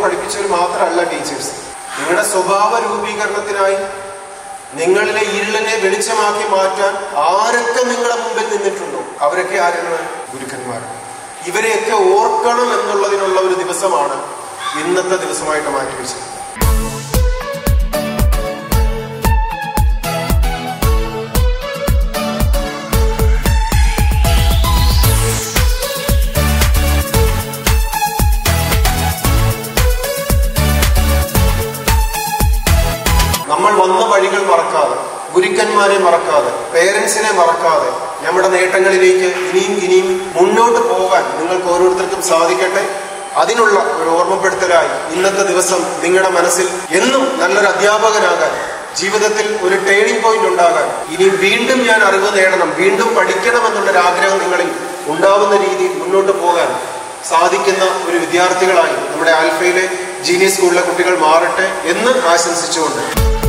പഠിപ്പിച്ചവർ മാത്രമല്ല ടീച്ചേഴ്സ് നിങ്ങളുടെ സ്വഭാവ രൂപീകരണത്തിനായി നിങ്ങളിലെ ഇരുളിനെ വെളിച്ചമാക്കി മാറ്റാൻ ആരൊക്കെ നിങ്ങളുടെ മുമ്പിൽ നിന്നിട്ടുണ്ടോ അവരൊക്കെ ആരാണ് ഗുരുക്കന്മാർ ഇവരെയൊക്കെ ഓർക്കണം എന്നുള്ളതിനുള്ള ഒരു ദിവസമാണ് ഇന്നത്തെ ദിവസമായിട്ട് മാറ്റിവെച്ചത് നമ്മൾ വന്ന വഴികൾ മറക്കാതെ ഗുരുക്കന്മാരെ മറക്കാതെ പേരൻസിനെ മറക്കാതെ നമ്മുടെ നേട്ടങ്ങളിലേക്ക് ഇനിയും ഇനിയും മുന്നോട്ട് പോകാൻ നിങ്ങൾക്ക് ഓരോരുത്തർക്കും സാധിക്കട്ടെ അതിനുള്ള ഒരു ഓർമ്മപ്പെടുത്തലായി ഇന്നത്തെ ദിവസം നിങ്ങളുടെ മനസ്സിൽ എന്നും നല്ലൊരു അധ്യാപകനാകാൻ ജീവിതത്തിൽ ഒരു ടേണിംഗ് പോയിന്റ് ഉണ്ടാകാൻ ഇനിയും വീണ്ടും ഞാൻ അറിവ് നേടണം വീണ്ടും പഠിക്കണം എന്നുള്ളൊരു ആഗ്രഹം നിങ്ങളിൽ ഉണ്ടാവുന്ന രീതിയിൽ മുന്നോട്ട് പോകാൻ സാധിക്കുന്ന ഒരു വിദ്യാർത്ഥികളായി നമ്മുടെ ആൽഫയിലെ ജീനിയസ് സ്കൂളിലെ കുട്ടികൾ മാറട്ടെ എന്ന് ആശംസിച്ചുകൊണ്ട്